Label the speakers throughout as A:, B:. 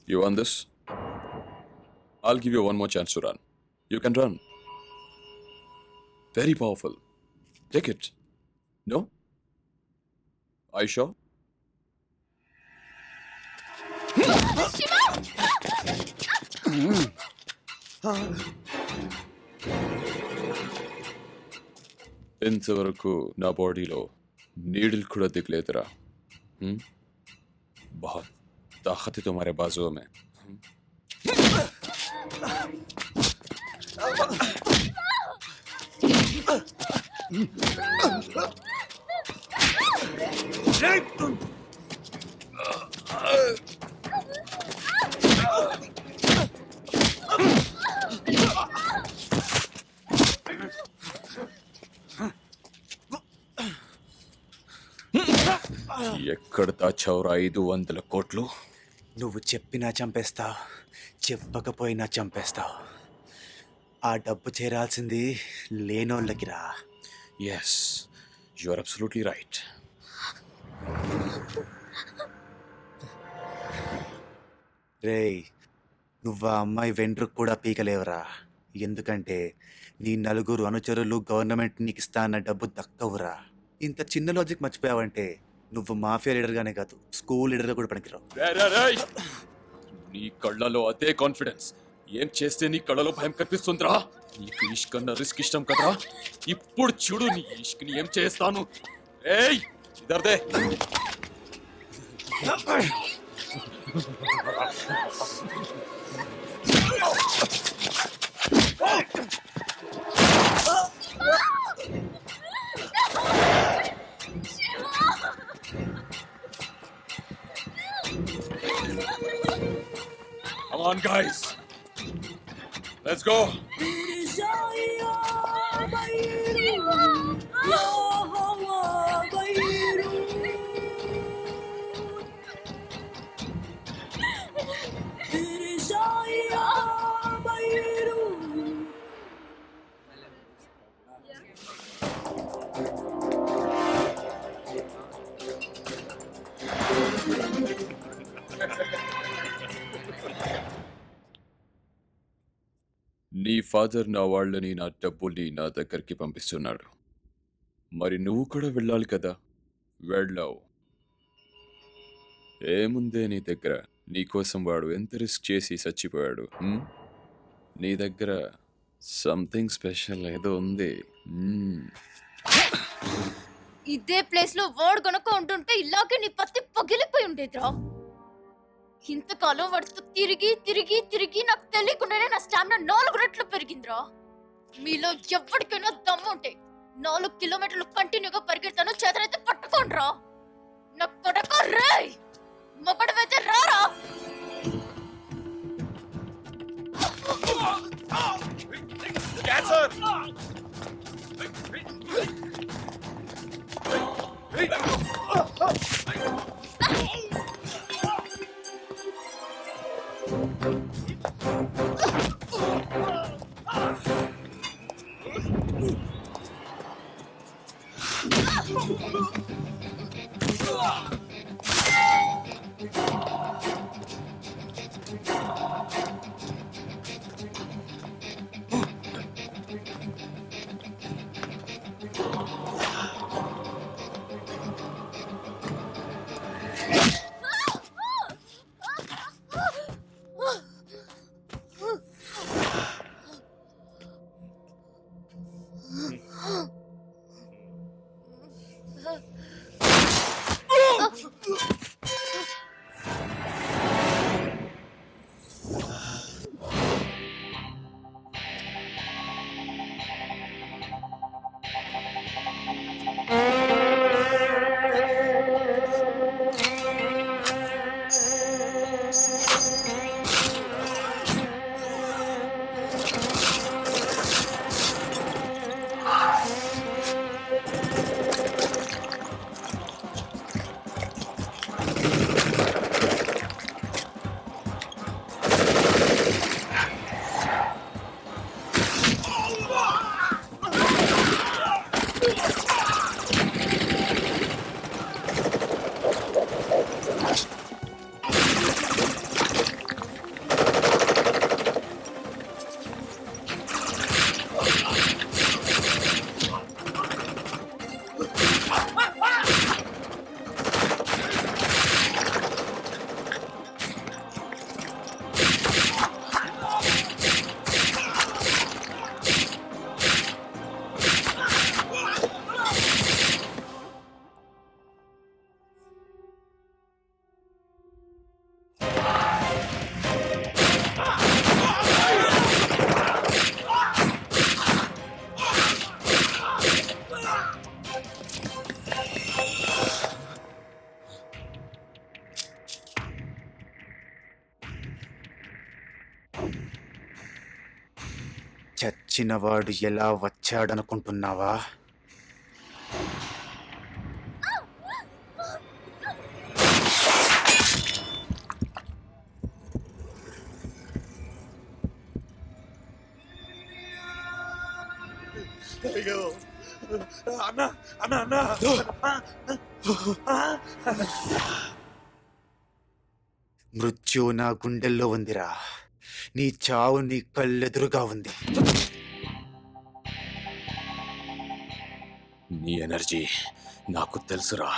A: You want this? I'll give you one more chance to run. You can run. Very powerful. Take it. No? Are you sure? ఇంతవరకు నా బాడీలో needle కూడా దిగలేదురా హ్మ్? बहुत ताकत है तुम्हारे बाजुओं में ఎక్కడ దాచావురా ఐదు వందల కోట్లు
B: నువ్వు చెప్పినా చంపేస్తావు చెప్పకపోయినా చంపేస్తావు ఆ డబ్బు చేరాల్సింది లేనోళ్ళకి రా
A: yes you are absolutely right
B: రేయ్ నువ్వు ఆ అమ్మాయి వెంట్రుకు కూడా పీకలేవురా ఎందుకంటే నీ నలుగురు అనుచరులు గవర్నమెంట్ నీకు ఇస్తా అన్న డబ్బు దక్కవురా ఇంత చిన్న లాజిక్ మర్చిపోయావంటే నువ్వు మాఫియా లీడర్గానే కాదు స్కూల్ లీడర్గా కూడా పనికిరావు
A: నీ కళ్ళలో అదే కాన్ఫిడెన్స్ ఏం చేస్తే నీ కళ్ళలో భయం కనిపిస్తుందిరా నీకు ఇష్క్ అన్న రిస్క్ ఇష్టం కదా ఇప్పుడు చూడు నీ ఇష్క్ ని ఏం చేస్తాను ఏయ్ ఇదర్దే Come on, guys. Let's go. నీ ఫాదర్ నా వాళ్ళని నా డబ్బుల్ని నా దగ్గరికి పంపిస్తున్నాడు మరి నువ్వు కూడా వెళ్ళాలి కదా వెళ్ళావు ఏముందే నీ దగ్గర నీకోసం వాడు ఎంత రిస్క్ చేసి చచ్చిపోయాడు హ్మ్? నీ దగ్గర సంథింగ్ స్పెషల్ ఏదో ఉంది హ్మ్.
C: ఇదే ప్లేస్ లో వాడు గనక ఉంటుంటే ఇలాగే నీ పత్తి పగిలిపోయి ఉండేదిరా ఇంతకాలం వాడితో తిరిగి తిరిగి తిరిగి నాకు తెలియకుండానే నా స్టామినా నాలుగు రెట్లు పెరిగిందిరా మీలో ఎవరికైనా దమ్ము ఉంటే నాలుగు కిలోమీటర్లు కంటిన్యూగా పరిగెడతాను చేతనైతే పట్టుకోండిరా నా కొడక రేయ్ మొక్కడవైతే రారా
B: వచ్చినవాడు ఎలా వచ్చాడనుకుంటున్నావా
D: అయ్యో అన్న అన్న అన్న
B: మృత్యు నా గుండెల్లో ఉందిరా నీ చావు నీ కళ్ళెదురుగా ఉంది
A: నీ ఎనర్జీ నాకు తెలుసురా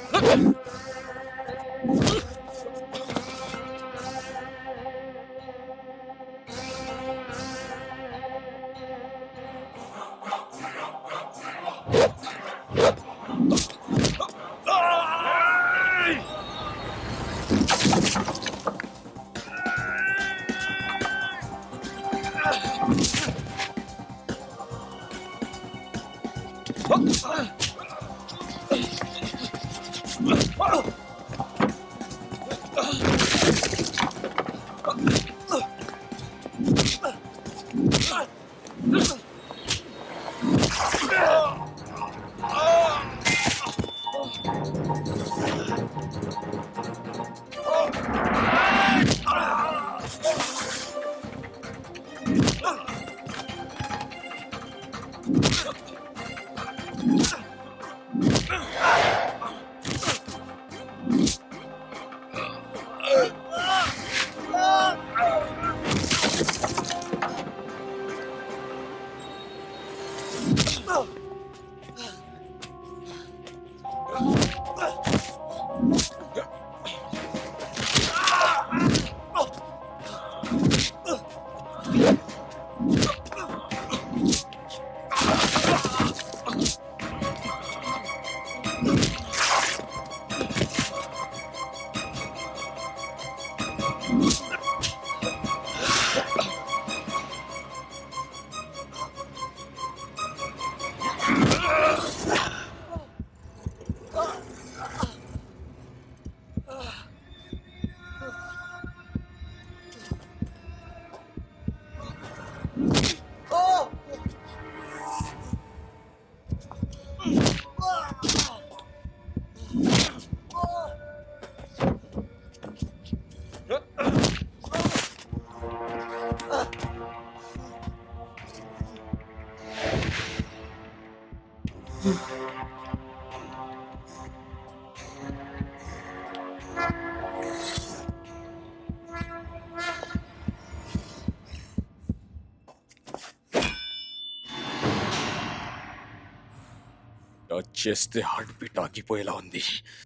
A: టచ్ చేస్తే హార్ట్ బీట్ ఆగిపోయేలా ఉంది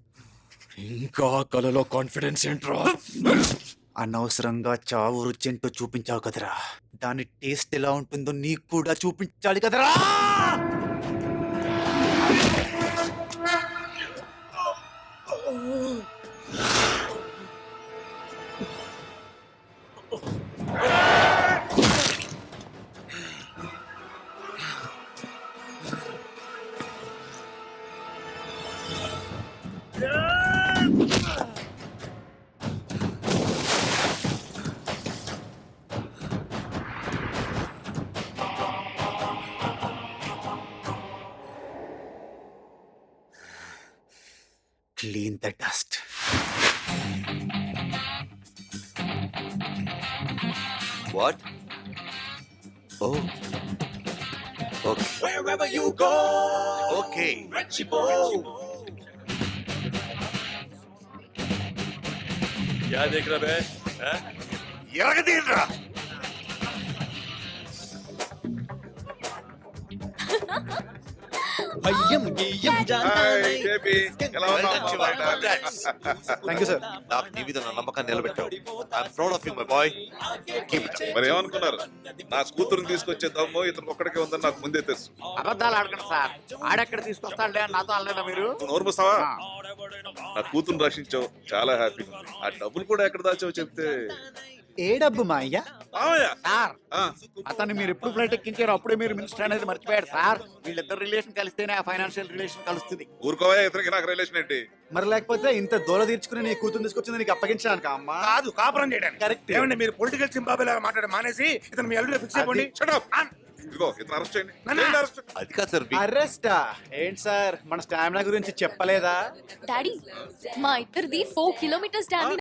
A: ఇంకా కలలో కాన్ఫిడెన్స్ ఏంట్రా
B: అనవసరంగా చావు రుచింటూ చూపించావు కదరా దాని టేస్ట్ ఎలా ఉంటుందో నీకు కూడా చూపించాలి కదరా clean the dust
E: What? Oh. Okay.
D: Wherever you go,
E: Okay.
D: Richie Bo.
A: क्या देख रहा बे
E: ఎరగదీనరా
F: భయం గీయం
G: హాయ్ బేబీ ఎలా ఉన్నావు
B: థ్యాంక్ యూ సార్
E: నాకు నీ మీద నా నమ్మకాన్ని నిలబెట్టావు I'm proud of you my boy keep it
G: మరి ఏమనుకున్నారు నా కూతురుని తీసుకొచ్చే దమ్ము ఇతను ఒక్కడికే ఉందని నాకు ముందే తెలుసు
H: అబద్ధాలు ఆడకండి సార్ ఆడెక్కడ తీసుకొస్తాడులే అని నాతో అనలేదా మీరు
G: నువ్వు నోరు మూస్తావా నా కూతురుని రక్షించావు చాలా హ్యాపీ ఆ డబ్బులు కూడా ఎక్కడ దాచావు చెప్తే
B: ఏ డబ్బు మా అయ్యా
G: మామయ్య
H: సార్
G: ఆ,
H: అతన్ని మీరు ఎప్పుడు ఫ్లైట్ ఎక్కించారో అప్పుడే మీరు మినిస్టర్ అనేది మర్చిపోయారు సార్ వీళ్ళిద్దరు రిలేషన్ కలిస్తేనే ఆ ఫైనాన్షియల్ రిలేషన్ కలుస్తుంది
G: ఊరుకోవా ఇతనికి నాకు రిలేషన్ ఏంటి
B: మరి లేకపోతే ఇంత దూల తీర్చుకుని నీ కూతురు తీసుకొచ్చింది నీకు అప్పగించడానికి అమ్మా
D: కాదు కాపురం చేయడానికి
B: Correct.
D: ఏమండి మీరు పొలిటికల్ సింబాబే లాగా మాట్లాడే మానేసి ఇతను మీ అల్లుడే ఫిక్స్ అయిపోండి
G: Shut up. ఇదిగో ఇతను అరెస్ట్ చేయండి చేయండి arrest.
E: అది కాదు సార్ మీ-
B: అరెస్టా ఏంటి సార్ మన స్టామినా గురించి చెప్పలేదా
C: డాడీ మా ఇద్దరిది ఫోర్ కిలోమీటర్స్ డాడీ